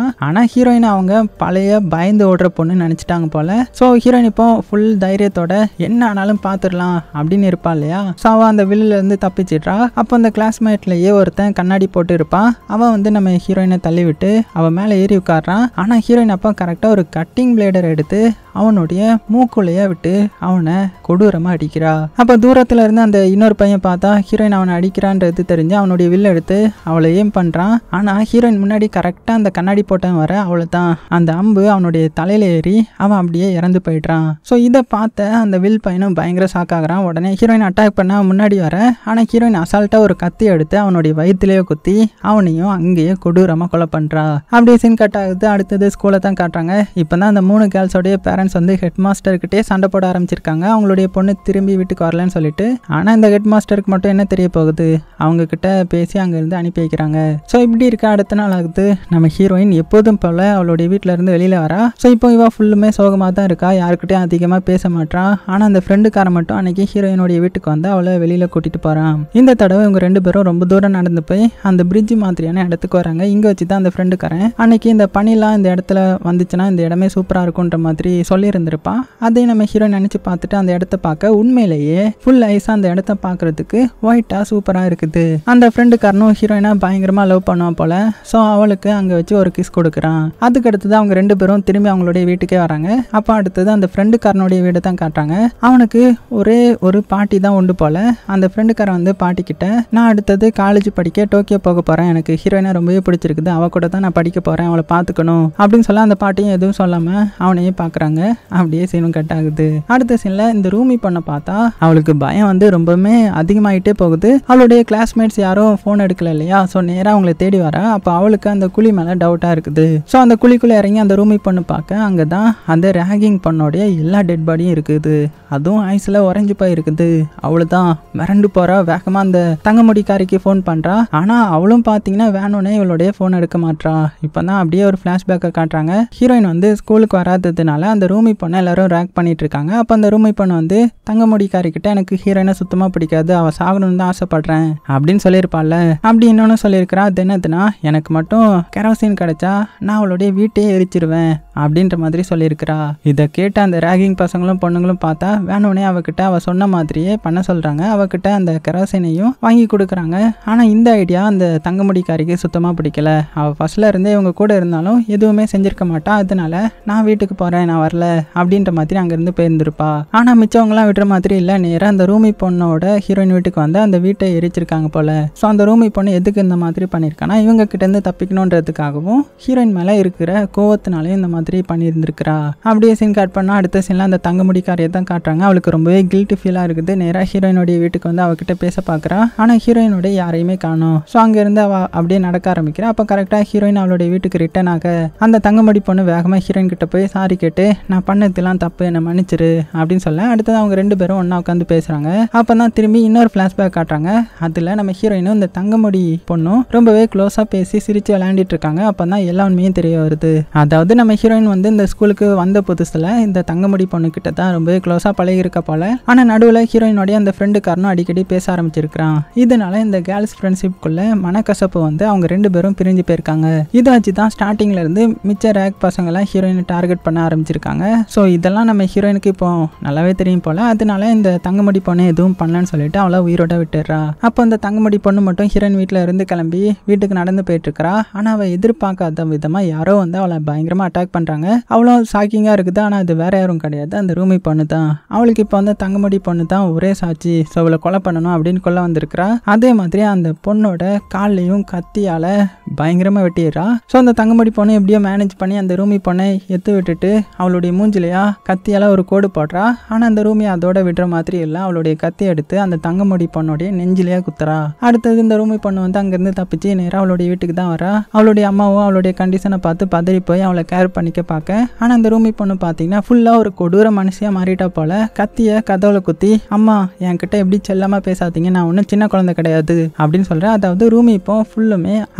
ஹீரோயின் அவங்க பழைய பயந்து ஓடுற பொண்ணு நினச்சிட்டாங்க போல ஸோ ஹீரோயின் இப்போ ஃபுல் தைரியத்தோட என்ன ஆனாலும் பார்த்துடலாம் அப்படின்னு இருப்பா இல்லையா ஸோ அவள் அந்த வில்லுல இருந்து தப்பிச்சிட்றா அப்போ அந்த கிளாஸ்மேட்லயே ஒருத்தன் கண்ணாடி போட்டு இருப்பான் அவன் வந்து நம்ம ஹீரோயினை தள்ளி விட்டு அவன் மேலே ஏறி உட்காடுறான் ஆனால் ஹீரோயின் அப்போ கரெக்டாக ஒரு கட்டிங் பிளேடர் எடுத்து அவனுடைய மூக்குள்ளையே விட்டு அவனை கொடூரமாக அடிக்கிறா அப்போ தூரத்தில் இருந்து அந்த இன்னொரு பையன் பார்த்தா ஹீரோயின் அவனை அடிக்கிறான்றது தெரிஞ்சு அவனுடைய வில் எடுத்து அவளை ஏம் பண்ணுறான் ஆனால் ஹீரோயின் முன்னாடி கரெக்டாக அந்த கண்ணாடி போட்டவன் வர அவளை தான் அந்த அம்பு அவனுடைய தலையில ஏறி அவன் அப்படியே இறந்து போயிடுறான் ஸோ இதை பார்த்த அந்த வில் பையனும் பயங்கர ஷாக் ஆகுறான் உடனே ஹீரோயின் அட்டாக் பண்ண அவன் முன்னாடி வர ஆனால் ஹீரோயின் அசால்ட்டாக ஒரு கத்தி எடுத்து அவனுடைய வயிற்றுலேயே குத்தி அவனையும் அங்கேயே கொடூரமாக கொலை பண்ணுறா அப்படியே சீன் கட் ஆகுது அடுத்தது ஸ்கூலை தான் காட்டுறாங்க இப்போ தான் அந்த மூணு கேர்ள்ஸோடைய பேரண்ட்ஸ் வந்து ஹெட் மாஸ்டர்கிட்டே சண்டை போட ஆரம்பிச்சிருக்காங்க அவங்களுடைய பொண்ணு திரும்பி வீட்டுக்கு வரலன்னு சொல்லிட்டு ஆனால் இந்த ஹெட் மாஸ்டருக்கு மட்டும் என்ன தெரிய போகுது அவங்க கிட்ட பேசி அங்கேருந்து அனுப்பி வைக்கிறாங்க ஸோ இப்படி இருக்க அடுத்த நாள் ஆகுது நம்ம ஹீரோயின் எப்போதும் போல அவளுடைய வீட்டில இருந்து வெளியில வரா ஸோ இப்போ இவ ஃபுல்லுமே சோகமாக தான் இருக்கா யாருக்கிட்டையும் அதிகமாக பேச மாட்டான் ஆனால் அந்த ஃப்ரெண்டுக்காரன் மட்டும் அன்னைக்கு ஹீரோயினுடைய வீட்டுக்கு வந்து அவளை வெளியில கூட்டிட்டு போறான் இந்த தடவை இவங்க ரெண்டு பேரும் ரொம்ப தூரம் நடந்து போய் அந்த பிரிட்ஜ் மாதிரியான இடத்துக்கு வராங்க இங்க வச்சு தான் அந்த ஃப்ரெண்டுக்காரன் அன்னைக்கு இந்த பனிலாம் இந்த இடத்துல வந்துச்சுன்னா இந்த இடமே சூப்பரா இருக்குன்ற மாதிரி சொல்லியிருந்திருப்பான் அதையும் நம்ம ஹீரோயின் நினைச்சு பார்த்துட்டு அந்த இடத்த பார்க்க உண்மையிலேயே ஃபுல் ஐஸா அந்த இடத்த பார்க்கறதுக்கு ஒயிட்டா சூப்பரா இருக்குது அந்த ஃப்ரெண்டுக்காரனும் ஹீரோயினா பயங்கரமா லவ் பண்ணுவான் போல ஸோ அவளுக்கு அங்க வச்சு ஒரு கிஸ் கொடுக்குறான் அதுக்கு அடுத்தது அவங்க ரெண்டு பேரும் திரும்பி அவங்களுடைய வீட்டுக்கே வராங்க அப்போ அடுத்தது அந்த ஃப்ரெண்டுக்காரனுடைய வீடை தான் காட்டுறாங்க அவனுக்கு ஒரே ஒரு பாட்டி தான் உண்டு போல அந்த ஃப்ரெண்டுக்காரன் வந்து பாட்டி கிட்ட நான் அடுத்தது காலேஜ் படிக்க டோக்கியோ போக போறேன் எனக்கு ஹீரோயினா ரொம்பவே பிடிச்சிருக்குது அவ கூட தான் நான் படிக்க போறேன் அவளை பார்த்துக்கணும் அப்படின்னு சொல்ல அந்த பாட்டியும் எதுவும் சொல்லாம அவனையே பார்க்குறாங்க அப்படியே சீனும் கட் ஆகுது அடுத்த சீனில் இந்த ரூமி பண்ண பார்த்தா அவளுக்கு பயம் வந்து ரொம்பவுமே அதிகமாயிட்டே போகுது அவளுடைய கிளாஸ்மேட்ஸ் யாரும் ஃபோன் எடுக்கல இல்லையா ஸோ நேராக அவங்கள தேடி வரா அப்போ அவளுக்கு அந்த குழி மேலே டவுட்டாக இருக்குது ஸோ அந்த குழிக்குள்ளே இறங்கி அந்த ரூமி பொண்ணு பார்க்க அங்கே தான் அந்த ரேகிங் பொண்ணோடைய எல்லா டெட் பாடியும் இருக்குது அதுவும் ஐஸில் உறைஞ்சு போய் இருக்குது அவளு தான் மிரண்டு போகிறா வேகமாக அந்த தங்கமுடிக்காரிக்கு ஃபோன் பண்ணுறா ஆனால் அவளும் பார்த்தீங்கன்னா வேணும்னே இவளுடைய ஃபோன் எடுக்க மாட்றா இப்போ தான் அப்படியே ஒரு ஃப்ளாஷ்பேக்கை காட்டுறாங்க ஹீரோயின் வந்து ஸ்கூலுக்கு வராததுனால அந்த ரூமி பொண்ணை எல்லாரும் ரேக் பண்ணிட்டு இருக்காங்க அப்போ அந்த ரூமி பொண்ணு வந்து தங்கமுடிக்காரி கிட்ட எனக்கு ஹீரோயினை சுத்தமாக பிடிக்காது அவள் சாகணும்னு தான் ஆசைப்படுறேன் அப்படின்னு சொல்லியிருப்பாள்ல அப்படி இன்னொன்று சொல்லியிருக்கிறா அது என்னதுன்னா எனக்கு மட்டும் கெரோசின் கிடைச்சா நான் அவளுடைய வீட்டையே எரிச்சிருவேன் அப்படின்ற மாதிரி சொல்லியிருக்கிறா இதை கேட்டு அந்த ரேகிங் பசங்களும் பொண்ணுங்களும் பார்த்தா வேணும்னே அவகிட்ட அவ சொன்ன மாதிரியே பண்ண சொல்றாங்க அவகிட்ட அந்த கெரோசினையும் வாங்கி கொடுக்குறாங்க ஆனால் இந்த ஐடியா அந்த தங்கமுடிக்காரிக்கு சுத்தமாக பிடிக்கல அவள் ஃபர்ஸ்ட்ல இருந்தே இவங்க கூட இருந்தாலும் எதுவுமே செஞ்சிருக்க மாட்டா அதனால நான் வீட்டுக்கு போகிறேன் நான் வரல அப்படின்ற மாதிரி அங்கேருந்து போயிருந்திருப்பா ஆனால் மிச்சவங்களாம் விடுற மாதிரி இல்லை நேராக அந்த ரூமி பொண்ணோட ஹீரோயின் வீட்டுக்கு வந்து அந்த வீட்டை எரிச்சிருக்காங்க போல ஸோ அந்த ரூமி பொண்ணு எதுக்கு இந்த மாதிரி பண்ணியிருக்கானா இவங்க கிட்டேருந்து தப்பிக்கணுன்றதுக்காகவும் ஹீரோயின் மேலே இருக்கிற கோவத்தினாலே இந்த மாதிரி பண்ணியிருந்திருக்கிறா அப்படியே சீன் கட் பண்ணால் அடுத்த சீனில் அந்த தங்கமுடிக்காரியை தான் காட்டுறாங்க அவளுக்கு ரொம்பவே கில்ட்டி ஃபீலாக இருக்குது நேராக ஹீரோயினுடைய வீட்டுக்கு வந்து அவகிட்ட பேச பார்க்குறா ஆனால் ஹீரோயினுடைய யாரையுமே காணோம் ஸோ அங்கேருந்து அவள் அப்படியே நடக்க ஆரம்பிக்கிறா அப்போ கரெக்டாக ஹீரோயின் அவளுடைய வீட்டுக்கு ரிட்டர்ன் ஆக அந்த தங்கமடி பொண்ணு வேகமாக ஹீரோயின் கிட்ட போய் சாரி கேட்டு நான் பண்ணதெல்லாம் தப்பு என்னை மன்னிச்சிரு அப்படின்னு சொல்ல அடுத்தது அவங்க ரெண்டு பேரும் ஒன்றா உட்காந்து பேசுகிறாங்க அப்போ தான் திரும்பி இன்னொரு ஃப்ளாஷ்பேக் காட்டுறாங்க அதில் நம்ம ஹீரோயினும் இந்த தங்கமுடி பொண்ணும் ரொம்பவே க்ளோஸாக பேசி சிரித்து விளையாண்டிட்டு இருக்காங்க அப்போ தான் எல்லா உண்மையும் தெரிய வருது அதாவது நம்ம ஹீரோயின் வந்து இந்த ஸ்கூலுக்கு வந்த புதுசில் இந்த தங்கமுடி பொண்ணு கிட்ட தான் ரொம்பவே க்ளோஸாக பழகிருக்க போல ஆனால் நடுவில் ஹீரோயினோடைய அந்த ஃப்ரெண்டுக்காரனும் அடிக்கடி பேச ஆரம்பிச்சிருக்கிறான் இதனால இந்த கேர்ள்ஸ் ஃப்ரெண்ட்ஷிப்குள்ள மனக்கசப்பு வந்து அவங்க ரெண்டு பேரும் பிரிஞ்சு போயிருக்காங்க இதை வச்சு தான் ஸ்டார்டிங்ல இருந்து மிச்ச ரேக் பசங்களாம் ஹீரோயினை டார்கெட் பண்ண ஆரம்பிச்சிருக்காங்க ஸோ இதெல்லாம் நம்ம ஹீரோயினுக்கு இப்போ நல்லாவே தெரியும் போல அதனால இந்த தங்கமடி பொண்ணு எதுவும் பண்ணலன்னு சொல்லிட்டு அவளை உயிரோட விட்டுடுறா அப்போ அந்த தங்கமடி பொண்ணு மட்டும் ஹீரோயின் வீட்டில் இருந்து கிளம்பி வீட்டுக்கு நடந்து போயிட்டு இருக்கா ஆனால் அவள் எதிர்பார்க்காத விதமாக யாரோ வந்து அவளை பயங்கரமாக அட்டாக் பண்ணுறாங்க அவ்வளோ ஷாக்கிங்காக இருக்குது ஆனால் அது வேற யாரும் கிடையாது அந்த ரூமி பொண்ணு தான் அவளுக்கு இப்போ வந்து தங்கமடி பொண்ணு தான் ஒரே சாட்சி ஸோ அவளை கொலை பண்ணணும் அப்படின்னு கொல்ல வந்திருக்கிறா அதே மாதிரி அந்த பொண்ணோட கால்லையும் கத்தியால் பயங்கரமாக வெட்டிடுறா ஸோ அந்த தங்கமடி பொண்ணு எப்படியோ மேனேஜ் பண்ணி அந்த ரூமி பொண்ணை எத்து விட்டுட்டு அவளுடைய மூஞ்சிலையா கத்தியால் ஒரு கோடு போடுறா ஆனால் அந்த ரூமி அதோட விடுற மாதிரி இல்லை அவளுடைய கத்தி எடுத்து அந்த தங்கமடி பொண்ணுடைய நெஞ்சிலேயே குத்துறா அடுத்தது இந்த ரூமி பொண்ணு வந்து அங்கேருந்து தப்பிச்சு நேராக அவளுடைய வீட்டுக்கு தான் வரா அவளுடைய அம்மாவும் அவளுடைய கண்டிஷனை பார்த்து பதறி போய் அவளை கேர் பண்ணிக்க பார்க்க ஆனால் அந்த ரூமி பொண்ணு பார்த்தீங்கன்னா ஃபுல்லாக ஒரு கொடூர மனுஷியாக மாறிட்டா போல கத்தியை கதவுல குத்தி அம்மா என்கிட்ட எப்படி செல்லமாக பேசாதீங்க நான் ஒன்றும் சின்ன குழந்தை கிடையாது அப்படின்னு சொல்கிறேன் அதாவது ரூமி இப்போ ஃபுல்லுமே ஆக்ரோஷ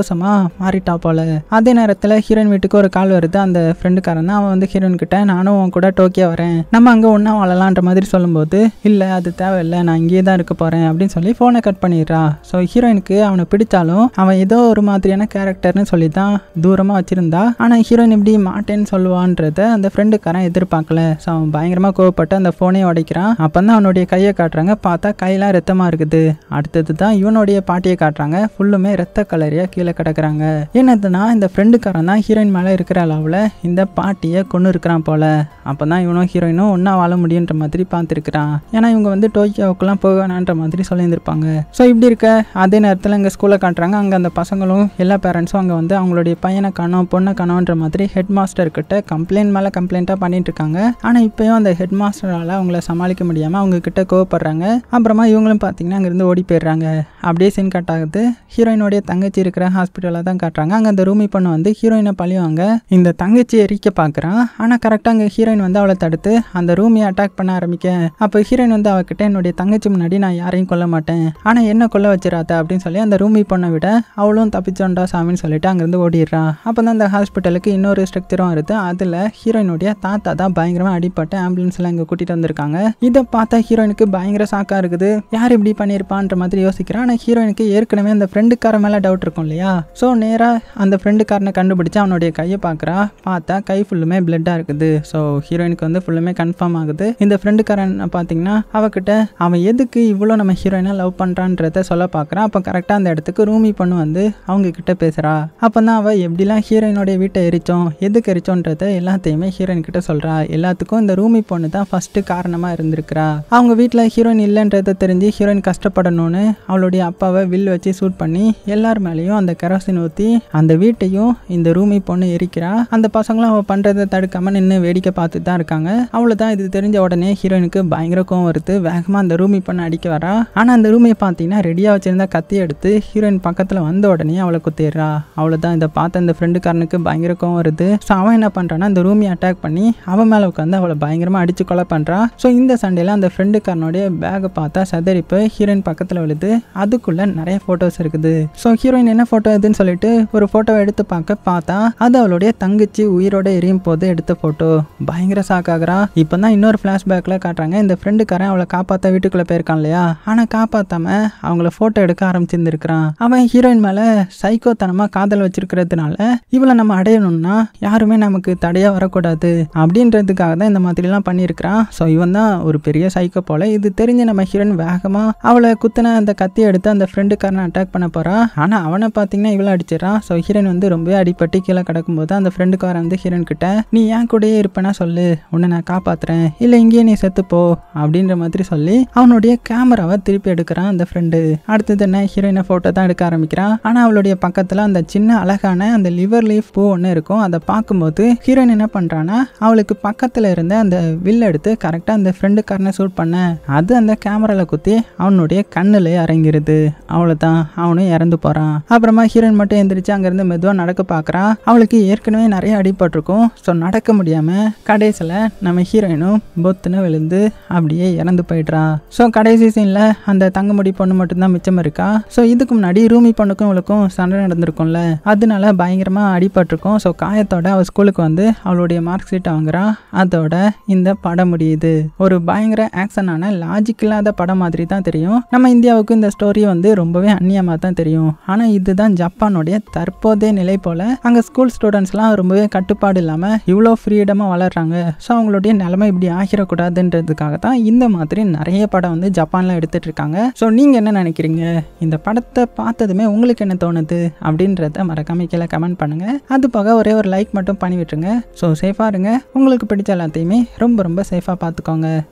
சந்தோஷமா மாறிட்டா போல அதே நேரத்தில் ஹீரோயின் வீட்டுக்கு ஒரு கால் வருது அந்த ஃப்ரெண்டுக்காரன் தான் அவன் வந்து ஹீரோயின் கிட்ட நானும் உன் கூட டோக்கியோ வரேன் நம்ம அங்கே ஒன்றா வாழலான்ற மாதிரி சொல்லும்போது இல்லை அது தேவையில்லை நான் இங்கேயே தான் இருக்க போகிறேன் அப்படின்னு சொல்லி ஃபோனை கட் பண்ணிடுறா ஸோ ஹீரோயினுக்கு அவனை பிடிச்சாலும் அவன் ஏதோ ஒரு மாதிரியான கேரக்டர்னு சொல்லி தான் தூரமாக வச்சிருந்தா ஆனால் ஹீரோயின் இப்படி மாட்டேன்னு சொல்லுவான்றத அந்த ஃப்ரெண்டுக்காரன் எதிர்பார்க்கல ஸோ அவன் பயங்கரமாக கோவப்பட்டு அந்த ஃபோனே உடைக்கிறான் அப்போ தான் அவனுடைய கையை காட்டுறாங்க பார்த்தா கையெல்லாம் ரத்தமாக இருக்குது அடுத்தது தான் இவனுடைய பாட்டியை காட்டுறாங்க ஃபுல்லுமே ரத்த கலரியாக கீழே கிடக்குறாங்க என்னதுன்னா இந்த ஃப்ரெண்டுக்காரன் தான் ஹீரோயின் மேலே இருக்கிற அளவில் இந்த பாட்டியை கொண்டு இருக்கிறான் போல அப்போ தான் இவனும் ஹீரோயினும் ஒன்றா வாழ முடியுன்ற மாதிரி பார்த்துருக்குறான் ஏன்னா இவங்க வந்து டோக்கியோவுக்குலாம் போக வேணான்ற மாதிரி சொல்லியிருந்திருப்பாங்க ஸோ இப்படி இருக்க அதே நேரத்தில் இங்கே ஸ்கூலில் காட்டுறாங்க அங்கே அந்த பசங்களும் எல்லா பேரண்ட்ஸும் அங்கே வந்து அவங்களுடைய பையனை காணோம் பொண்ணை காணோன்ற மாதிரி ஹெட் மாஸ்டர் கிட்ட கம்ப்ளைண்ட் மேலே கம்ப்ளைண்ட்டாக பண்ணிட்டு இருக்காங்க ஆனால் இப்போயும் அந்த ஹெட் மாஸ்டரால் அவங்கள சமாளிக்க முடியாமல் அவங்க கிட்ட கோவப்படுறாங்க அப்புறமா இவங்களும் பார்த்தீங்கன்னா அங்கேருந்து ஓடி போயிடுறாங்க அப்படியே சீன் கட் ஆகுது ஹீரோயினுடைய தங்கச்சி இருக்கிற ஹாஸ்பிட்டலில் தான் காட்டுறாங்க அங்கே அந்த ரூமி பொண்ணு வந்து ஹீரோயினை பழிவாங்க இந்த தங்கச்சி எரிக்க பார்க்குறான் ஆனால் கரெக்டாக அங்கே ஹீரோயின் வந்து அவளை தடுத்து அந்த ரூமியை அட்டாக் பண்ண ஆரம்பிக்க அப்போ ஹீரோயின் வந்து அவகிட்ட என்னுடைய தங்கச்சி முன்னாடி நான் யாரையும் கொல்ல மாட்டேன் ஆனால் என்ன கொல்ல வச்சிடாத அப்படின்னு சொல்லி அந்த ரூமி பொண்ணை விட அவளும் தப்பிச்சோண்டா சாமின்னு சொல்லிட்டு அங்கேருந்து ஓடிடுறான் அப்போ தான் அந்த ஹாஸ்பிட்டலுக்கு இன்னொரு ஸ்ட்ரக்சரும் வருது அதில் ஹீரோயினுடைய தாத்தா தான் பயங்கரமாக அடிப்பட்டு ஆம்புலன்ஸில் இங்கே கூட்டிகிட்டு வந்திருக்காங்க இதை பார்த்தா ஹீரோயினுக்கு பயங்கர ஷாக்காக இருக்குது யார் இப்படி பண்ணியிருப்பான்ற மாதிரி யோசிக்கிறான் ஆனால் ஹீரோயினுக்கு ஏற்கனவே அந்த ஃப்ரெண்டுக்கார மேலே டவுட் இருக்கும் இல்லையா ஸோ நேராக அந்த ஃப்ரெண்டுக்காரனை கண்டுபிடிச்சு அவனுடைய கையை பார்க்குறா பார்த்தா கை ஃபுல்லுமே பிளட்டாக இருக்குது ஸோ ஹீரோயினுக்கு வந்து ஃபுல்லுமே கன்ஃபார்ம் ஆகுது இந்த ஃப்ரெண்டுக்காரன் பார்த்தீங்கன்னா அவகிட்ட அவன் எதுக்கு இவ்வளோ நம்ம ஹீரோயினை லவ் பண்ணுறான்றத சொல்ல பார்க்குறான் அப்போ கரெக்டாக அந்த இடத்துக்கு ரூமி பொண்ணு வந்து அவங்க கிட்ட பேசுகிறா அப்போ தான் அவள் எப்படிலாம் ஹீரோயினோடைய வீட்டை எரிச்சோம் எதுக்கு எரிச்சோன்றத எல்லாத்தையுமே ஹீரோயின் கிட்ட சொல்கிறா எல்லாத்துக்கும் இந்த ரூமி பொண்ணு தான் ஃபஸ்ட்டு காரணமாக இருந்திருக்கிறா அவங்க வீட்டில் ஹீரோயின் இல்லைன்றத தெரிஞ்சு ஹீரோயின் கஷ்டப்படணும்னு அவளுடைய அப்பாவை வில் வச்சு ஷூட் பண்ணி எல்லார் மேலேயும் அந்த கெரோசின் ஊற்றி அந்த வீட்டையும் இந்த ரூமி பொண்ணு எரிக்கிறா அந்த பசங்களும் அவள் பண்ணுறதை தடுக்காம நின்று வேடிக்கை பார்த்துட்டு தான் இருக்காங்க அவ்வளோதான் இது தெரிஞ்ச உடனே ஹீரோயினுக்கு பயங்கர கோவம் வருது வேகமாக அந்த ரூமி பொண்ணு அடிக்க வரா ஆனால் அந்த ரூமியை பார்த்தீங்கன்னா ரெடியாக வச்சிருந்த கத்தி எடுத்து ஹீரோயின் பக்கத்தில் வந்த உடனே அவளை குத்திடுறா அவ்வளோதான் இதை பார்த்த அந்த ஃப்ரெண்டுக்காரனுக்கு பயங்கர கோவம் வருது ஸோ அவன் என்ன பண்ணுறான்னா அந்த ரூமியை அட்டாக் பண்ணி அவன் மேலே உட்காந்து அவளை பயங்கரமாக அடிச்சு கொலை பண்ணுறான் ஸோ இந்த சண்டையில் அந்த ஃப்ரெண்டுக்காரனுடைய பேக்கை பார்த்தா செதறிப்பு ஹீரோயின் பக்கத்தில் விழுது அதுக்குள்ளே நிறைய ஃபோட்டோஸ் இருக்குது ஸோ ஹீரோயின் என்ன ஃபோட்டோ இதுன்னு சொல்லிட்டு ஒரு ஃபோட்டோவை எடுத்து பார்க்க பார்த்தா அது அவளுடைய தங்கச்சி உயிரோட எரியும் போது எடுத்த ஃபோட்டோ பயங்கர சாக்காகிறா இப்போ தான் இன்னொரு ஃப்ளாஷ்பேக்கில் காட்டுறாங்க இந்த ஃப்ரெண்டுக்காரன் அவளை காப்பாற்ற வீட்டுக்குள்ளே போயிருக்கான் இல்லையா ஆனால் காப்பாற்றாம அவங்கள ஃபோட்டோ எடுக்க ஆரம்பிச்சிருந்துருக்கிறான் அவன் ஹீரோயின் மேலே சைக்கோத்தனமாக காதல் வச்சிருக்கிறதுனால இவளை நம்ம அடையணும்னா யாருமே நமக்கு தடையாக வரக்கூடாது அப்படின்றதுக்காக தான் இந்த மாதிரிலாம் பண்ணியிருக்கிறான் ஸோ இவன் தான் ஒரு பெரிய சைக்கோ போல இது தெரிஞ்சு நம்ம ஹீரோயின் வேகமாக அவளை குத்தின அந்த கத்தியை எடுத்து அந்த ஃப்ரெண்டுக்காரனை அட்டாக் பண்ண போகிறான் ஆனால் அவனை பார்த்தீங்கன்னா இவளை அடிச்சிடறான் ஸோ ஹீரோயின் வந்து ரொம்பவே அடிப்பட்டு கீழே கிடக்கும்போது அந்த ஃப்ரெண்டுக்காரன் வந்து ஹீரோயின் கிட்ட நீ ஏன் கூடயே இருப்பேனா சொல்லு உன்னை நான் காப்பாத்துறேன் இல்லை இங்கேயே நீ செத்துப்போ அப்படின்ற மாதிரி சொல்லி அவனுடைய கேமராவை திருப்பி எடுக்கிறான் அந்த ஃப்ரெண்டு அடுத்தது என்ன ஹீரோயினை ஃபோட்டோ தான் எடுக்க ஆரம்பிக்கிறான் ஆனால் அவளுடைய பக்கத்தில் அந்த சின்ன அழகான அந்த லிவர் லீஃப் பூ ஒன்று இருக்கும் அதை பார்க்கும்போது ஹீரோயின் என்ன பண்ணுறான்னா அவளுக்கு பக்கத்தில் இருந்த அந்த வில் எடுத்து கரெக்டாக அந்த ஃப்ரெண்டுக்காரனை ஷூட் பண்ண அது அந்த கேமராவில் குத்தி அவனுடைய கண்ணில் இறங்கிருது அவ்வளோதான் அவனும் இறந்து போகிறான் அப்புறமா ஹீரோயின் மட்டும் எந்திரிச்சு அங்கேருந்து மெதுவாக நடக்க பார்க்குறான் அவளுக்கு ஏற்கனவே நிறைய அடிபட்டிருக்கும் ஸோ நடக்க முடியாமல் கடைசியில் நம்ம ஹீரோயினும் பொத்துன்னு விழுந்து அப்படியே இறந்து போயிடுறா ஸோ கடைசி சீனில் அந்த தங்கமுடி பொண்ணு மட்டும்தான் மிச்சம் இருக்கா ஸோ இதுக்கு முன்னாடி ரூமி பொண்ணுக்கும் இவளுக்கும் சண்டை நடந்திருக்கும்ல அதனால பயங்கரமாக அடிபட்டிருக்கும் ஸோ காயத்தோட அவள் ஸ்கூலுக்கு வந்து அவளுடைய மார்க் ஷீட் வாங்குறா அதோட இந்த படம் முடியுது ஒரு பயங்கர ஆக்ஷனான லாஜிக் இல்லாத படம் மாதிரி தான் தெரியும் நம்ம இந்தியாவுக்கு இந்த ஸ்டோரி வந்து ரொம்பவே அந்நியமாக தான் தெரியும் ஆனால் இதுதான் ஜப்பானுடைய தற்போதைய நிலை போல அங்கே ஸ்கூல் ஸ்டூடெண்ட்ஸ்லாம் ரொம்பவே கட்டுப்பாடு இல்லாமல் இவ்வளோ ஃப்ரீடமாக வளர்றாங்க ஸோ அவங்களுடைய நிலைமை இப்படி ஆகிடக்கூடாதுன்றதுக்காக தான் இந்த மாதிரி நிறைய படம் வந்து ஜப்பானில் எடுத்துட்டு இருக்காங்க ஸோ நீங்கள் என்ன நினைக்கிறீங்க இந்த படத்தை பார்த்ததுமே உங்களுக்கு என்ன தோணுது அப்படின்றத மறக்காம கீழே கமெண்ட் பண்ணுங்கள் அது போக ஒரே ஒரு லைக் மட்டும் பண்ணி விட்டுருங்க ஸோ சேஃபாக இருங்க உங்களுக்கு பிடிச்ச எல்லாத்தையுமே ரொம்ப ரொம்ப சேஃபாக பார்த்துக்கோங்க